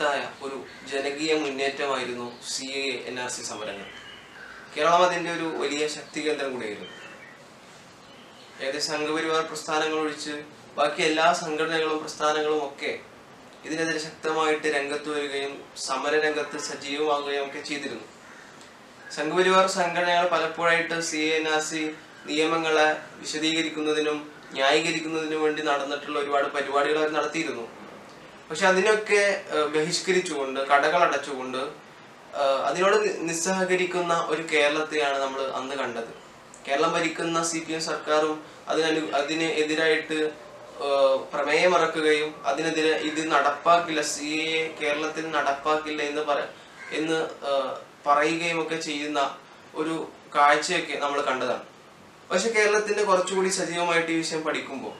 മഹത്തായ ഒരു ജനകീയ മുന്നേറ്റമായിരുന്നു C A N R C സമരങ്ങൾ കേരളം അതിൻ്റെ ഒരു വലിയ ശക്തി കേന്ദ്രം കൂടിയായിരുന്നു ഏകദേശം സംഘപരിവാർ പ്രസ്ഥാനങ്ങൾ ഒഴിച്ച് ബാക്കി എല്ലാ സംഘടനകളും പ്രസ്ഥാനങ്ങളും ഒക്കെ ഇതിനെതിരെ ശക്തമായിട്ട് രംഗത്ത് വരികയും സമരരംഗത്ത് സജീവമാകുകയും ഒക്കെ ചെയ്തിരുന്നു സംഘപരിവാർ സംഘടനകൾ പലപ്പോഴായിട്ട് സി എൻ ആർ സി നിയമങ്ങളെ വിശദീകരിക്കുന്നതിനും ന്യായീകരിക്കുന്നതിനും വേണ്ടി നടന്നിട്ടുള്ള ഒരുപാട് പരിപാടികൾ അവർ നടത്തിയിരുന്നു പക്ഷെ അതിനൊക്കെ ഏഹ്, ബഹിഷ്കരിച്ചുകൊണ്ട് കടകൾ അടച്ചുകൊണ്ട് ഏഹ്, അതിനോട് നി- നിസ്സഹകരിക്കുന്ന ഒരു കേരളത്തെയാണ് നമ്മൾ അന്ന് കണ്ടത് കേരളം ഭരിക്കുന്ന സി പി എം സർക്കാരും അതിനു അതിന് എതിരായിട്ട് ഏഹ്, പ്രമേയമിറക്കുകയും അതിനെതിരെ ഇത് നടപ്പാക്കില്ല സി എ കേരളത്തിൽ നടപ്പാക്കില്ല എന്ന് പറ എന്ന് ഏഹ്, പറയുകയും ഒക്കെ ചെയ്യുന്ന ഒരു കാഴ്ചയൊക്കെ നമ്മൾ കണ്ടതാണ് പക്ഷെ കേരളത്തിന്റെ കുറച്ചുകൂടി സജീവമായിട്ട് ഈ വിഷയം പഠിക്കുമ്പോൾ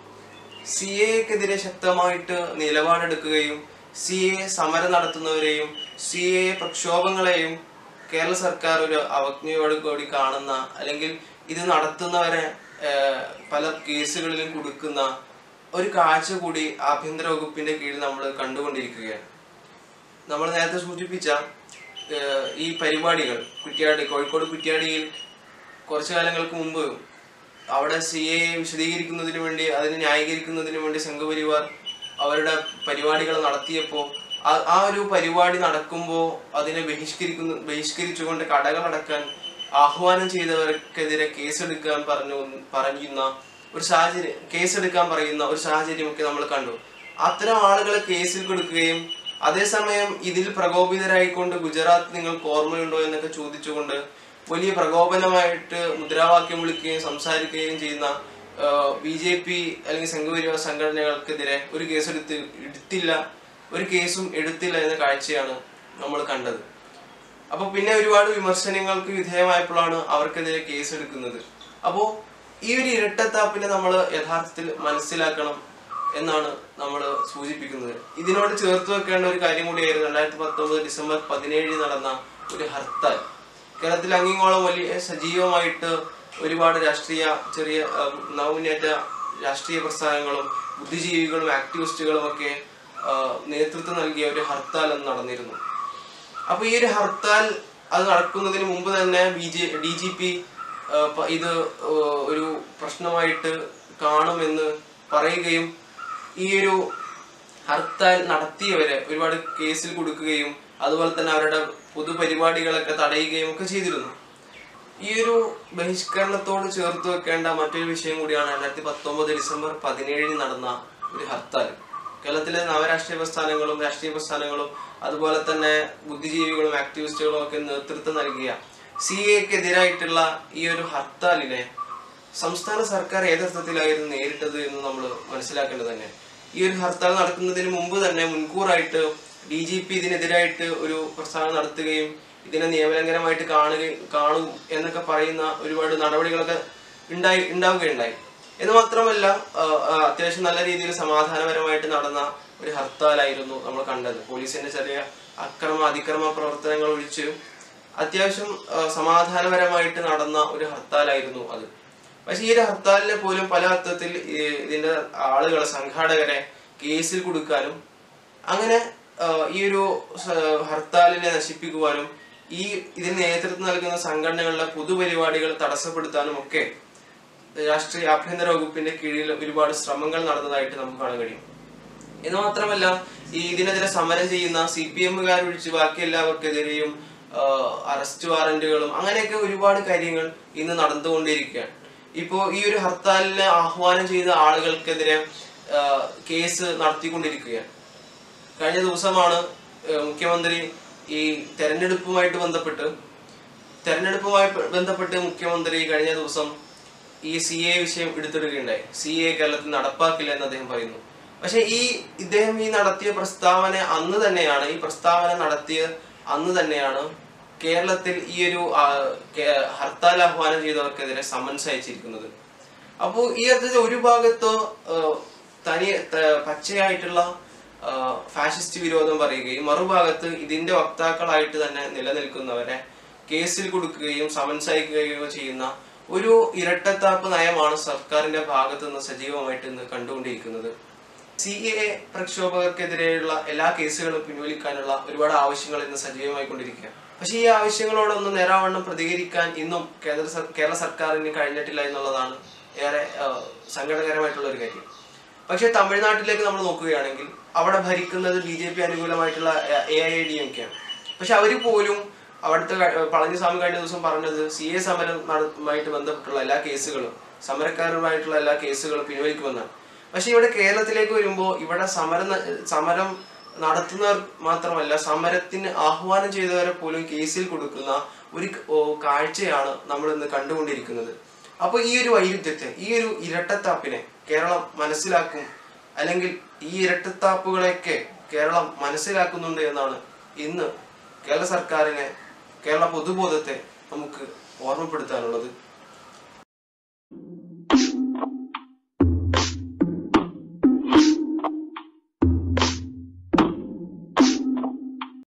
സി എക്കെതിരെ ശക്തമായിട്ട് നിലപാടെടുക്കുകയും സി എ സമരം നടത്തുന്നവരെയും സി എ പ്രക്ഷോഭങ്ങളെയും കേരള സർക്കാർ ഒരു അവജ്ഞയോട് കൂടി കാണുന്ന അല്ലെങ്കിൽ ഇത് നടത്തുന്നവരെ ഏഹ്, പല കേസുകളിലും കൊടുക്കുന്ന ഒരു കാഴ്ച കൂടി ആഭ്യന്തര വകുപ്പിന്റെ കീഴിൽ നമ്മൾ കണ്ടുകൊണ്ടിരിക്കുകയാണ് നമ്മൾ നേരത്തെ സൂചിപ്പിച്ച ഏഹ്, ഈ പരിപാടികൾ കുറ്റ്യാടി കോഴിക്കോട് കുറ്റ്യാടിയിൽ കുറച്ചു കാലങ്ങൾക്ക് മുമ്പ് അവിടെ സി എ വിശദീകരിക്കുന്നതിന് വേണ്ടി അതിനെ ന്യായീകരിക്കുന്നതിന് വേണ്ടി സംഘപരിവാർ അവരുടെ പരിപാടികൾ നടത്തിയപ്പോൾ ആ- ആ ഒരു പരിപാടി നടക്കുമ്പോൾ അതിനെ ബഹിഷ്കരിക്കുന്ന ബഹിഷ്കരിച്ചുകൊണ്ട് കടകൾ അടക്കാൻ ആഹ്വാനം ചെയ്തവർക്കെതിരെ കേസെടുക്കാൻ പറഞ്ഞു പറയുന്ന ഒരു സാഹചര്യം കേസെടുക്കാൻ പറയുന്ന ഒരു സാഹചര്യമൊക്കെ നമ്മൾ കണ്ടു അത്തരം ആളുകളെ കേസിൽ കൊടുക്കുകയും അതേസമയം ഇതിൽ പ്രകോപിതരായിക്കൊണ്ട് ഗുജറാത്ത് നിങ്ങൾക്ക് ഓർമ്മയുണ്ടോ എന്നൊക്കെ ചോദിച്ചുകൊണ്ട് വലിയ പ്രകോപനമായിട്ട് മുദ്രാവാക്യം വിളിക്കുകയും സംസാരിക്കുകയും ചെയ്യുന്ന ബി ജെ പി അല്ലെങ്കിൽ സംഘപരിവാർ സംഘടനകൾക്കെതിരെ ഒരു കേസ് എടുത്ത് എടുത്തില്ല ഒരു കേസും എടുത്തില്ല എന്ന കാഴ്ചയാണ് നമ്മൾ കണ്ടത് അപ്പൊ പിന്നെ ഒരുപാട് വിമർശനങ്ങൾക്ക് വിധേയമായപ്പോഴാണ് അവർക്കെതിരെ കേസ് എടുക്കുന്നത് അപ്പോൾ ഈ ഒരു ഇരട്ടത്താപ്പിനെ നമ്മൾ യഥാർത്ഥത്തിൽ മനസ്സിലാക്കണം എന്നാണ് നമ്മൾ സൂചിപ്പിക്കുന്നത് ഇതിനോട് ചേർത്ത് വെക്കേണ്ട ഒരു കാര്യം കൂടിയായിരുന്നു രണ്ടായിരത്തി പത്തൊമ്പത് ഡിസംബർ പതിനേഴിന് നടന്ന ഒരു ഹർത്താൽ കേരളത്തിൽ അങ്ങിങ്ങോളം വലിയ സജീവമായിട്ട് ഒരുപാട് രാഷ്ട്രീയ ചെറിയ ഉം, നവമുന്നേറ്റ രാഷ്ട്രീയ പ്രസ്ഥാനങ്ങളും ബുദ്ധിജീവികളും ആക്ടിവിസ്റ്റുകളും ഒക്കെ ആ, നേതൃത്വം നൽകിയ ഒരു ഹർത്താൽ അന്ന് നടന്നിരുന്നു അപ്പൊ ഈ ഒരു ഹർത്താൽ അത് നടക്കുന്നതിന് മുമ്പ് തന്നെ B J D G P ഇത് ആ, ഒരു പ്രശ്നമായിട്ട് കാണുമെന്ന് പറയുകയും ഈ ഒരു ഹർത്താൽ നടത്തിയവരെ ഒരുപാട് കേസിൽ കൊടുക്കുകയും അതുപോലെ തന്നെ അവരുടെ പൊതുപരിപാടികളൊക്കെ തടയുകയും ഒക്കെ ചെയ്തിരുന്നു ഈ ഒരു ബഹിഷ്കരണത്തോട് ചേർത്ത് വെക്കേണ്ട മറ്റൊരു വിഷയം കൂടിയാണ് രണ്ടായിരത്തി പത്തൊമ്പത് ഡിസംബർ പതിനേഴിന് നടന്ന ഒരു ഹർത്താൽ കേരളത്തിലെ നവരാഷ്ട്രീയ പ്രസ്ഥാനങ്ങളും രാഷ്ട്രീയ പ്രസ്ഥാനങ്ങളും അതുപോലെ തന്നെ ബുദ്ധിജീവികളും ആക്ടിവിസ്റ്റുകളും ഒക്കെ നേതൃത്വം നൽകിയ സി എക്കെതിരായിട്ടുള്ള ഈ ഒരു ഹർത്താലിനെ സംസ്ഥാന സർക്കാർ ഏതർത്ഥത്തിലായിരുന്നു നേരിട്ടത് എന്ന് നമ്മൾ മനസ്സിലാക്കേണ്ടത് തന്നെ ഈ ഒരു ഹർത്താൽ നടക്കുന്നതിന് മുമ്പ് തന്നെ മുൻകൂറായിട്ട് ഡി ജി പി ഇതിനെതിരായിട്ട് ഒരു പ്രസ്താവന നടത്തുകയും ഇതിനെ നിയമലംഘനമായിട്ട് കാണുകയും കാണും എന്നൊക്കെ പറയുന്ന ഒരുപാട് നടപടികളൊക്കെ ഉണ്ടായി ഉണ്ടാവുകയുണ്ടായി എന്ന് മാത്രമല്ല ആ, ആ, അത്യാവശ്യം നല്ല രീതിയിൽ സമാധാനപരമായിട്ട് നടന്ന ഒരു ഹർത്താലായിരുന്നു നമ്മൾ കണ്ടത് പോലീസിന്റെ ചെറിയ അക്രമ അതിക്രമ പ്രവർത്തനങ്ങൾ ഒഴിച്ച് അത്യാവശ്യം ആ, സമാധാനപരമായിട്ട് നടന്ന ഒരു ഹർത്താലായിരുന്നു അത് പക്ഷെ ഈ ഒരു ഹർത്താലിനെ പോലും പല അർത്ഥത്തിൽ ഈ ഇതിന്റെ ആളുകളെ സംഘാടകരെ കേസിൽ കൊടുക്കാനും അങ്ങനെ ആ, ഈ ഒരു സ- ഹർത്താലിനെ നശിപ്പിക്കുവാനും ഈ ഇതിന് നേതൃത്വം നൽകുന്ന സംഘടനകളുടെ പൊതുപരിപാടികൾ തടസ്സപ്പെടുത്താനും ഒക്കെ രാഷ്ട്രീയ ആഭ്യന്തര വകുപ്പിന്റെ കീഴിൽ ഒരുപാട് ശ്രമങ്ങൾ നടന്നതായിട്ട് നമുക്ക് കാണാൻ കഴിയും എന്ന് മാത്രമല്ല ഈ ഇതിനെതിരെ സമരം ചെയ്യുന്ന സി പി എമ്മുകാർ ഒഴിച്ച് ബാക്കി എല്ലാവർക്കെതിരെയും ആ, അറസ്റ്റ് വാറന്റുകളും അങ്ങനെയൊക്കെ ഒരുപാട് കാര്യങ്ങൾ ഇന്ന് നടന്നുകൊണ്ടിരിക്കുകയാണ് ഇപ്പോ ഈ ഒരു ഹർത്താലിന് ആഹ്വാനം ചെയ്ത ആളുകൾക്കെതിരെ ആ, കേസ് നടത്തിക്കൊണ്ടിരിക്കുകയാണ് കഴിഞ്ഞ ദിവസമാണ് ആ, മുഖ്യമന്ത്രി ഈ തെരഞ്ഞെടുപ്പുമായിട്ട് ബന്ധപ്പെട്ട് തെരഞ്ഞെടുപ്പുമായി പ- ബന്ധപ്പെട്ട് മുഖ്യമന്ത്രി കഴിഞ്ഞ ദിവസം ഈ സി എ വിഷയം എടുത്തിടുകയുണ്ടായി സി എ കേരളത്തിൽ നടപ്പാക്കില്ല എന്ന് അദ്ദേഹം പറയുന്നു പക്ഷെ ഈ ഇദ്ദേഹം ഈ നടത്തിയ പ്രസ്താവന അന്ന് തന്നെയാണ് ഈ പ്രസ്താവന നടത്തിയ അന്ന് തന്നെയാണ് കേരളത്തിൽ ഈ ഒരു ആ, കേ- ഹർത്താൽ ആഹ്വാനം ചെയ്തവർക്കെതിരെ സമൻസ് അയച്ചിരിക്കുന്നത് അപ്പോൾ ഈ അർത്ഥത്തിൽ ഒരു ഭാഗത്ത് ആ, തനി ത- പച്ചയായിട്ടുള്ള ആ, ഫാഷിസ്റ്റ് വിരോധം പറയുകയും മറുഭാഗത്ത് ഇതിന്റെ വക്താക്കളായിട്ട് തന്നെ നിലനിൽക്കുന്നവരെ കേസിൽ കൊടുക്കുകയും സമൻസ് അയക്കുകയോ ചെയ്യുന്ന ഒരു ഇരട്ടത്താപ്പ് നയമാണ് സർക്കാരിന്റെ ഭാഗത്തു നിന്ന് സജീവമായിട്ട് ഇന്ന് കണ്ടുകൊണ്ടിരിക്കുന്നത് സി എ പ്രക്ഷോഭകർക്കെതിരെയുള്ള എല്ലാ കേസുകളും പിൻവലിക്കാനുള്ള ഒരുപാട് ആവശ്യങ്ങൾ ഇന്ന് സജീവമായിക്കൊണ്ടിരിക്കുകയാണ് പക്ഷേ ഈ ആവശ്യങ്ങളോടൊന്നും നേരാവണ്ണം പ്രതികരിക്കാൻ ഇന്നും കേന്ദ്ര സർ- കേരള സർക്കാരിന് കഴിഞ്ഞിട്ടില്ല എന്നുള്ളതാണ് ഏറെ ആ, സങ്കടകരമായിട്ടുള്ള ഒരു കാര്യം പക്ഷേ തമിഴ്നാട്ടിലേക്ക് നമ്മൾ നോക്കുകയാണെങ്കിൽ അവിടെ ഭരിക്കുന്നത് ബി ജെ പി അനുകൂലമായിട്ടുള്ള എ ഐ ഡി എം കെയാണ് പക്ഷെ അവർ പോലും അവിടുത്തെ ക- പളനിസ്വാമി കഴിഞ്ഞ ദിവസം പറഞ്ഞത് സി എ സമരവുമായിട്ട് ബന്ധപ്പെട്ടുള്ള എല്ലാ കേസുകളും സമരക്കാരുമായിട്ടുള്ള എല്ലാ കേസുകളും പിൻവലിക്കുമെന്നാണ് പക്ഷെ ഇവിടെ കേരളത്തിലേക്ക് വരുമ്പോൾ ഇവിടെ സമരം ന- സമരം നടത്തുന്നവർ മാത്രമല്ല സമരത്തിന് ആഹ്വാനം ചെയ്തവരെ പോലും കേസിൽ കൊടുക്കുന്ന ഒരു ക- ഓ, കാഴ്ചയാണ് നമ്മൾ ഇന്ന് കണ്ടുകൊണ്ടിരിക്കുന്നത് അപ്പോൾ ഈ ഒരു വൈരുദ്ധ്യത്തെ ഈ ഒരു ഇരട്ടത്താപ്പിനെ കേരളം മനസ്സിലാക്കും അല്ലെങ്കിൽ ഈ ഇരട്ടത്താപ്പുകളെയൊക്കെ കേരളം മനസ്സിലാക്കുന്നുണ്ട് എന്നാണ് ഇന്ന് കേരള സർക്കാരിനെ കേരള പൊതുബോധത്തെ നമുക്ക് ഓർമ്മപ്പെടുത്താനുള്ളത്